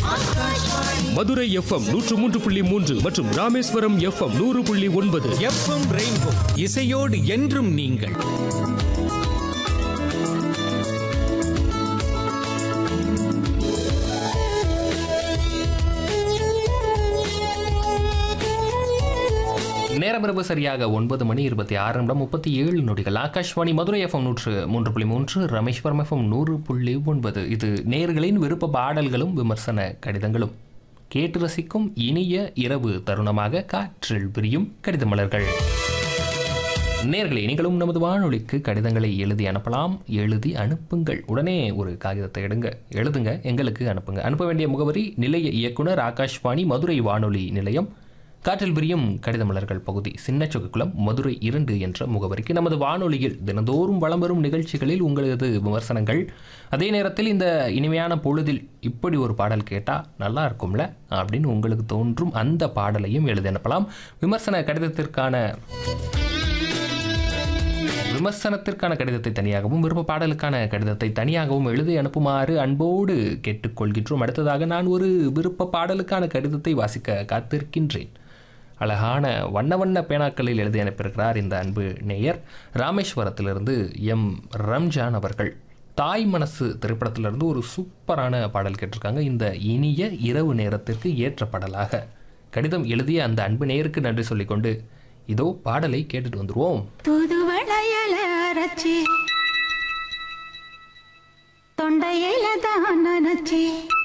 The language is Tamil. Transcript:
மதுரை எஃப்எம் நூற்று மூன்று புள்ளி மூன்று மற்றும் ராமேஸ்வரம் எஃப்எம் நூறு புள்ளி ஒன்பது எஃப்எம் ரெயின்போ இசையோடு என்றும் நீங்கள் நேரம் இரவு சரியாக ஒன்பது மணி இருபத்தி ஆறு நிமிடம் முப்பத்தி ஏழு நொடிகள் ஆகாஷ்வாணி மதுரை எஃப்எம் நூற்று மூன்று புள்ளி மூன்று ரமேஸ்வரம் எஃப்எம் நூறு புள்ளி ஒன்பது இது நேர்களின் விருப்ப பாடல்களும் விமர்சன கடிதங்களும் கேட்டு ரசிக்கும் இனிய இரவு தருணமாக காற்றில் விரியும் கடித மலர்கள் நேர்களே நீங்களும் நமது வானொலிக்கு கடிதங்களை எழுதி அனுப்பலாம் எழுதி அனுப்புங்கள் உடனே ஒரு காகிதத்தை எடுங்க எழுதுங்க எங்களுக்கு அனுப்புங்க அனுப்ப வேண்டிய முகவரி நிலைய இயக்குனர் ஆகாஷ்வாணி மதுரை வானொலி நிலையம் காற்றில் விரியும் கடித மலர்கள் பகுதி சின்னச்சொகுக்குளம் மதுரை இரண்டு என்ற முகவரிக்கு நமது வானொலியில் தினந்தோறும் வலம் வரும் நிகழ்ச்சிகளில் உங்களது விமர்சனங்கள் அதே நேரத்தில் இந்த இனிமையான பொழுதில் இப்படி ஒரு பாடல் கேட்டால் நல்லா இருக்கும்ல அப்படின்னு உங்களுக்கு தோன்றும் அந்த பாடலையும் எழுதி அனுப்பலாம் விமர்சன கடிதத்திற்கான விமர்சனத்திற்கான கடிதத்தை தனியாகவும் விருப்ப பாடலுக்கான கடிதத்தை தனியாகவும் எழுதி அனுப்புமாறு அன்போடு கேட்டுக்கொள்கின்றோம் அடுத்ததாக நான் ஒரு விருப்ப பாடலுக்கான கடிதத்தை வாசிக்க காத்திருக்கின்றேன் அழகான வண்ண வண்ண பேனாக்களில் எழுதி அனுப்பியிருக்கிறார் இந்த அன்பு நேயர் ராமேஸ்வரத்திலிருந்து எம் ரம்ஜான் அவர்கள் தாய் மனசு திரைப்படத்திலிருந்து ஒரு சூப்பரான பாடல் கேட்டிருக்காங்க இந்த இனிய இரவு நேரத்திற்கு ஏற்ற பாடலாக கடிதம் எழுதிய அந்த அன்பு நேயருக்கு நன்றி சொல்லிக்கொண்டு இதோ பாடலை கேட்டுட்டு வந்துருவோம் புதுவளையல அரைச்சி தொண்டையில தான் நினைச்சி